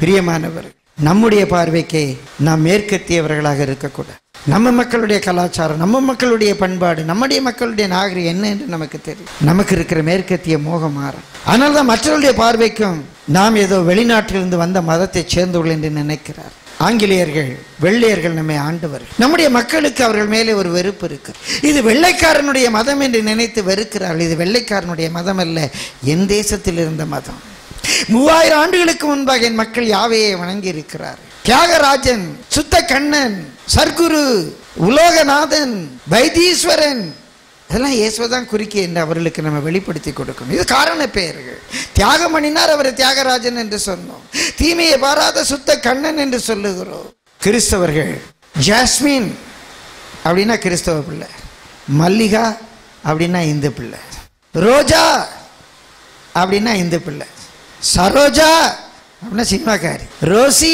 பிரியமானவர் நம்முடைய பார்வைக்கு நாம் மேற்கத்தியவர்களாக இருக்கக்கூடாது நம்ம மக்களுடைய கலாச்சாரம் நம்ம மக்களுடைய பண்பாடு நம்முடைய மக்களுடைய நாகரிகம் என்ன என்று நமக்கு தெரியும் நமக்கு இருக்கிற மேற்கத்திய மோகம் மாறும் ஆனால் தான் மற்றவருடைய பார்வைக்கும் நாம் ஏதோ வெளிநாட்டிலிருந்து வந்த மதத்தை சேர்ந்தவர்கள் என்று நினைக்கிறார் ஆங்கிலேயர்கள் வெள்ளையர்கள் நம்மை ஆண்டவர்கள் நம்முடைய மக்களுக்கு அவர்கள் மேலே ஒரு வெறுப்பு இருக்கு இது வெள்ளைக்காரனுடைய மதம் என்று நினைத்து வெறுக்கிறார்கள் இது வெள்ளைக்காரனுடைய மதம் அல்ல என் தேசத்தில் இருந்த மதம் மூவாயிரம் ஆண்டுகளுக்கு முன்பாக என் மக்கள் யாவையை வணங்கி இருக்கிறார் தியாகராஜன் சுத்த கண்ணன் சர்க்குரு உலோகநாதன் வைத்தீஸ்வரன் இதெல்லாம் இயேசுதான் குறிக்க என்று அவர்களுக்கு நம்ம வெளிப்படுத்தி கொடுக்கணும் இது காரண பெயர்கள் தியாகம் பண்ணினார் அவரை தியாகராஜன் என்று சொன்னோம் தீமையை பாராத சுத்த கண்ணன் என்று சொல்லுகிறோம் கிறிஸ்தவர்கள் ஜாஸ்மின் அப்படின்னா கிறிஸ்தவ பிள்ளை மல்லிகா அப்படின்னா இந்து பிள்ளை ரோஜா அப்படின்னா இந்து பிள்ளை சரோஜா அப்படின்னா சினிமாக்காரி ரோசி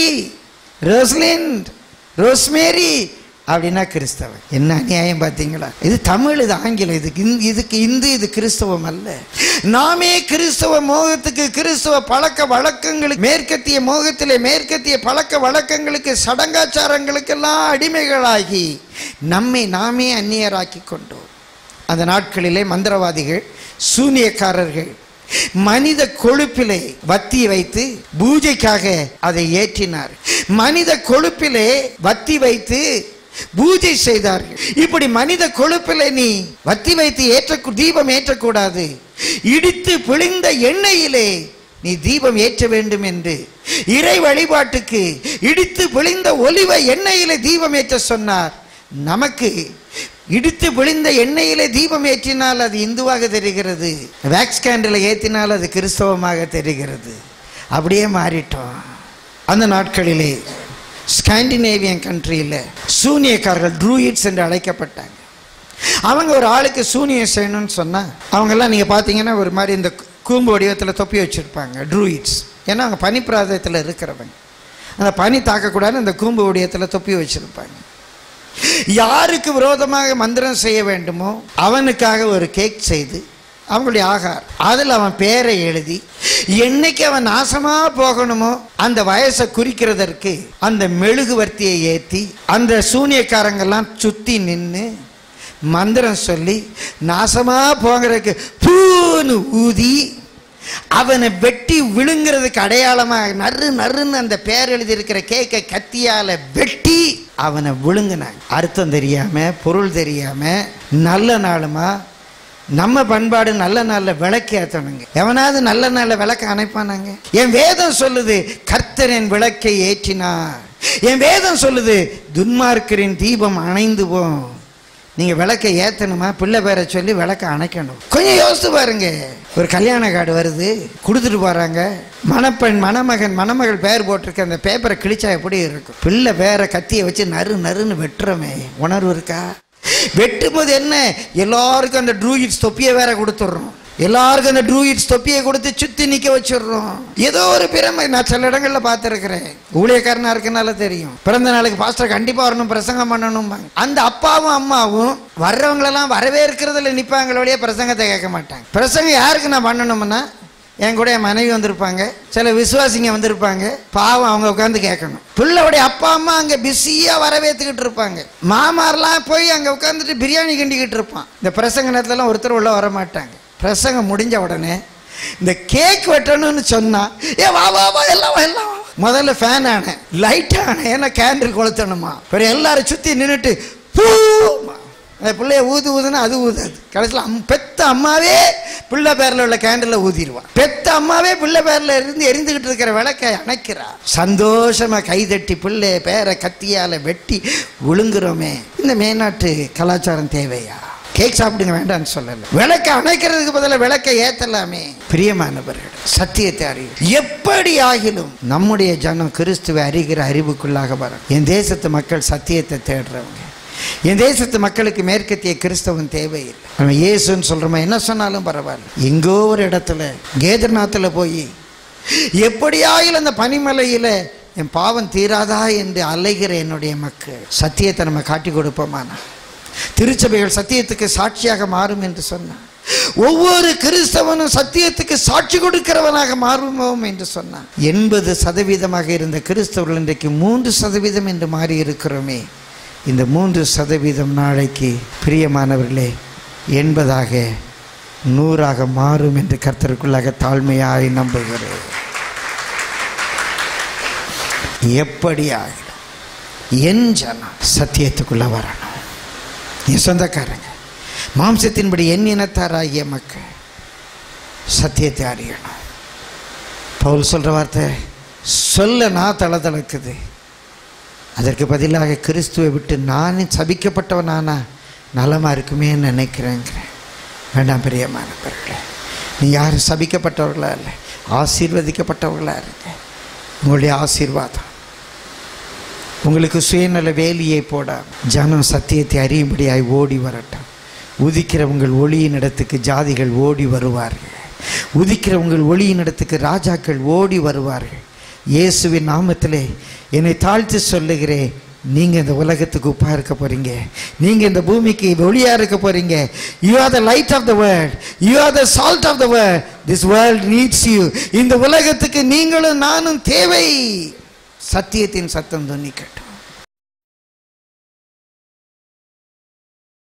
ரோஸ்லின் ரோஸ்மேரி அப்படின்னா கிறிஸ்தவன் என்ன அநியாயம் பார்த்தீங்களா இது தமிழ் இது ஆங்கிலம் இதுக்கு இந்த- இதுக்கு இந்து இது கிறிஸ்தவம் அல்ல நாமே கிறிஸ்தவ மோகத்துக்கு கிறிஸ்தவ பழக்க வழக்கங்களுக்கு மேற்கத்திய மோகத்திலே மேற்கத்திய பழக்க வழக்கங்களுக்கு சடங்காச்சாரங்களுக்கெல்லாம் அடிமைகளாகி நம்மை நாமே அந்நியராக்கி கொண்டோம் அந்த நாட்களிலே மந்திரவாதிகள் சூனியக்காரர்கள் மனித கொழுப்பிலே வத்தி வைத்து பூஜைக்காக அதை ஏற்றினார் மனித கொழுப்பிலே வத்தி வைத்து பூஜை செய்தார்கள் இப்படி மனித கொழுப்பிலே நீ வத்தி வைத்து ஏற்ற தீபம் ஏற்றக்கூடாது இடித்து பிழிந்த எண்ணெயிலே நீ தீபம் ஏற்ற வேண்டும் என்று இறை வழிபாட்டுக்கு இடித்து பிழிந்த ஒலிவ எண்ணெயிலே தீபம் ஏற்ற சொன்னார் நமக்கு இடித்து விழுந்த எண்ணெயிலே தீபம் ஏற்றினால் அது இந்துவாக தெரிகிறது வேக்ஸ் கேண்டில் ஏற்றினால் அது கிறிஸ்தவமாக தெரிகிறது அப்படியே மாறிட்டோம் அந்த நாட்களிலே ஸ்காண்டினேவியன் கண்ட்ரியில் சூனியக்காரர்கள் ட்ரூயிட்ஸ் என்று அழைக்கப்பட்டாங்க அவங்க ஒரு ஆளுக்கு சூனியம் செய்யணும்னு சொன்னால் அவங்கெல்லாம் நீங்கள் பார்த்தீங்கன்னா ஒரு மாதிரி இந்த கூம்பு வடிவத்தில் தொப்பி வச்சுருப்பாங்க ட்ரூயிட்ஸ் ஏன்னா அவங்க பனிப்பிராதத்தில் இருக்கிறவங்க அந்த பனி தாக்கக்கூடாதுன்னு அந்த கூம்பு வடிவத்தில் தொப்பி வச்சுருப்பாங்க யாருக்கு விரோதமாக மந்திரம் செய்ய வேண்டுமோ அவனுக்காக ஒரு கேக் செய்து அவங்களுடைய ஆகார் அதில் அவன் பேரை எழுதி என்னைக்கு அவன் நாசமாக போகணுமோ அந்த வயசை குறிக்கிறதற்கு அந்த மெழுகுவர்த்தியை ஏற்றி அந்த சூனியக்காரங்கெல்லாம் சுற்றி நின்று மந்திரம் சொல்லி நாசமாக போகிறதுக்கு பூன்னு ஊதி அவனை வெட்டி விழுங்கிறதுக்கு அடையாளமாக நறு நறுன்னு அந்த பேர் எழுதியிருக்கிற கேக்கை கத்தியால வெட்டி அவனை விழுங்கினாங்க அர்த்தம் தெரியாம பொருள் தெரியாம நல்ல நாளுமா நம்ம பண்பாடு நல்ல நாளில் விளக்கு ஏற்றணுங்க எவனாவது நல்ல நாளில் விளக்கு அணைப்பானாங்க என் வேதம் சொல்லுது கர்த்தரின் விளக்கை ஏற்றினார் என் வேதம் சொல்லுது துன்மார்க்கரின் தீபம் அணைந்து போம் நீங்க விளக்கை ஏத்தணுமா பிள்ளை பேரை சொல்லி விளக்கை அணைக்கணும் கொஞ்சம் யோசித்து பாருங்க ஒரு கல்யாண கார்டு வருது கொடுத்துட்டு போறாங்க மணப்பெண் மணமகன் மணமகள் பேர் போட்டிருக்க அந்த பேப்பரை கிழிச்சா எப்படி இருக்கும் பிள்ளை பேரை கத்தியை வச்சு நறு நறுன்னு வெட்டுறோமே உணர்வு இருக்கா வெட்டும்போது என்ன எல்லாருக்கும் அந்த ட்ரூயிட்ஸ் தொப்பியை வேற கொடுத்துட்றோம் எல்லாருக்கும் அந்த ட்ரூயிட்ஸ் தொப்பியை கொடுத்து சுத்தி நிக்க வச்சிடுறோம் ஏதோ ஒரு பிரமை நான் சில இடங்கள்ல பார்த்துருக்கிறேன் ஊழியக்காரனா இருக்கனால தெரியும் பிறந்த நாளுக்கு பாஸ்டர் கண்டிப்பா வரணும் பிரசங்கம் பண்ணணும் அந்த அப்பாவும் அம்மாவும் வர்றவங்களெல்லாம் வரவேற்கிறதுல நிப்பாங்களே ஒழிய பிரசங்கத்தை கேட்க மாட்டாங்க பிரசங்கம் யாருக்கு நான் பண்ணணும்னா என் கூட என் மனைவி வந்திருப்பாங்க சில விசுவாசிங்க வந்திருப்பாங்க பாவம் அவங்க உட்காந்து கேட்கணும் பிள்ளையுடைய அப்பா அம்மா அங்கே பிஸியாக வரவேற்றுக்கிட்டு இருப்பாங்க மாமாரெலாம் போய் அங்கே உட்காந்துட்டு பிரியாணி கிண்டிக்கிட்டு இருப்பான் இந்த பிரசங்க நேரத்துலலாம் ஒருத்தர் உள்ள வர மாட்டாங்க பிரசங்கம் முடிஞ்ச உடனே இந்த கேக் வெட்டணும்னு சொன்னா ஏ வா வா வா எல்லாம் வா எல்லாம் வா முதல்ல ஃபேன் ஆனேன் லைட் ஆனேன் ஏன்னா கேண்டில் கொளுத்தணுமா அப்புறம் எல்லாரும் சுற்றி நின்றுட்டு பூ அந்த பிள்ளைய ஊது ஊதுனா அது ஊதாது கடைசியில் அம் பெத்த அம்மாவே பிள்ளை பேரில் உள்ள கேண்டில் ஊதிடுவான் பெத்த அம்மாவே பிள்ளை பேரில் இருந்து எரிந்துகிட்டு இருக்கிற விளக்கை அணைக்கிறா சந்தோஷமா கைதட்டி பிள்ளை பேரை கத்தியால வெட்டி விழுங்குறோமே இந்த மேநாட்டு கலாச்சாரம் தேவையா கேக் சாப்பிடுங்க வேண்டாம்னு சொல்லல விளக்கை அணைக்கிறதுக்கு பதிலாக விளக்கை ஏத்தலாமே பிரியமானவர்கள் சத்தியத்தை அறிவு எப்படி ஆகிலும் நம்முடைய ஜனம் கிறிஸ்துவை அறிகிற அறிவுக்குள்ளாக வரும் என் தேசத்து மக்கள் சத்தியத்தை தேடுறவங்க என் தேசத்து மக்களுக்கு மேற்கத்திய கிறிஸ்தவன் தேவையில்லை நம்ம இயேசுன்னு சொல்கிறோமா என்ன சொன்னாலும் பரவாயில்ல எங்கோ ஒரு இடத்துல கேதர்நாத்தில் போய் எப்படியாயிலும் அந்த பனிமலையில் என் பாவம் தீராதா என்று அலைகிற என்னுடைய மக்கள் சத்தியத்தை நம்ம காட்டி கொடுப்போமானா திருச்சபைகள் சத்தியத்துக்கு சாட்சியாக மாறும் என்று சொன்னார் ஒவ்வொரு கிறிஸ்தவனும் சத்தியத்துக்கு சாட்சி கொடுக்கிறவனாக மாறுவோம் என்று சொன்னான் எண்பது சதவீதமாக இருந்த கிறிஸ்தவர்கள் இன்றைக்கு மூன்று சதவீதம் என்று மாறி இருக்கிறோமே இந்த மூன்று சதவீதம் நாளைக்கு பிரியமானவர்களே எண்பதாக நூறாக மாறும் என்று கர்த்தருக்குள்ளாக தாழ்மையாய் நம்புகிறேன் எப்படி ஆகிடும் என் ஜனம் சத்தியத்துக்குள்ள வரணும் என் சொந்தக்காரங்க மாம்சத்தின்படி என் இனத்தாராகிய மக்கள் சத்தியத்தை அறியணும் பவுல் சொல்ற வார்த்தை சொல்ல நான் தளதளக்குது அதற்கு பதிலாக கிறிஸ்துவை விட்டு நான் சபிக்கப்பட்டவனானா நலமா இருக்குமேன்னு நினைக்கிறேங்கிறேன் வேண்டாம் பிரியமானவர்களே நீ யாரும் சபிக்கப்பட்டவர்களா இல்லை ஆசீர்வதிக்கப்பட்டவர்களா இருங்க உங்களுடைய ஆசீர்வாதம் உங்களுக்கு சுயநல வேலியை போட ஜனம் சத்தியத்தை அறியும்படியாய் ஓடி வரட்டும் உதிக்கிற உங்கள் ஒளியின் இடத்துக்கு ஜாதிகள் ஓடி வருவார்கள் உதிக்கிற உங்கள் ஒளியின் இடத்துக்கு ராஜாக்கள் ஓடி வருவார்கள் இயேசுவின் நாமத்திலே என்னை தாழ்த்தி சொல்லுகிறேன் நீங்கள் இந்த உலகத்துக்கு உப்பாக இருக்க போகிறீங்க நீங்கள் இந்த பூமிக்கு ஒளியாக இருக்க போகிறீங்க you are the light of the world you are the salt of the world this world needs you இந்த உலகத்துக்கு நீங்களும் நானும் தேவை சத்தியத்தின் சத்தம் துணிக்கட்டும்